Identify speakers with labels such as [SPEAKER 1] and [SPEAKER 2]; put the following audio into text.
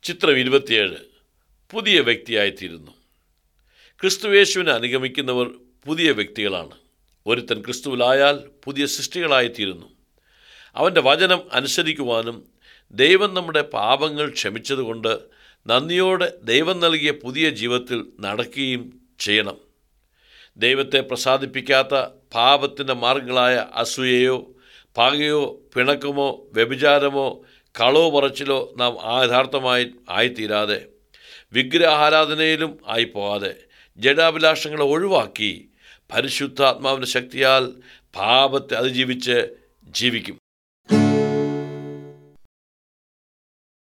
[SPEAKER 1] ചിത്രം ഇരുപത്തിയേഴ് പുതിയ വ്യക്തിയായിത്തീരുന്നു ക്രിസ്തുവേശുവിനെ അനുഗമിക്കുന്നവർ പുതിയ വ്യക്തികളാണ് ഒരുത്തൻ ക്രിസ്തുവിലായാൽ പുതിയ സൃഷ്ടികളായിത്തീരുന്നു അവൻ്റെ വചനം അനുസരിക്കുവാനും ദൈവം നമ്മുടെ പാപങ്ങൾ ക്ഷമിച്ചതുകൊണ്ട് നന്ദിയോടെ ദൈവം നൽകിയ പുതിയ ജീവിതത്തിൽ നടക്കുകയും ചെയ്യണം ദൈവത്തെ പ്രസാദിപ്പിക്കാത്ത പാപത്തിൻ്റെ മാർഗങ്ങളായ അസൂയയോ പകയോ പിണക്കമോ വ്യഭിചാരമോ കളവോ പറച്ചിലോ നാം യഥാർത്ഥമായി ആയിത്തീരാതെ വിഗ്രഹാരാധനയിലും ആയിപ്പോകാതെ ജഡാഭിലാഷങ്ങളെ ഒഴിവാക്കി പരിശുദ്ധാത്മാവിൻ്റെ ശക്തിയാൽ പാപത്തെ അതിജീവിച്ച് ജീവിക്കും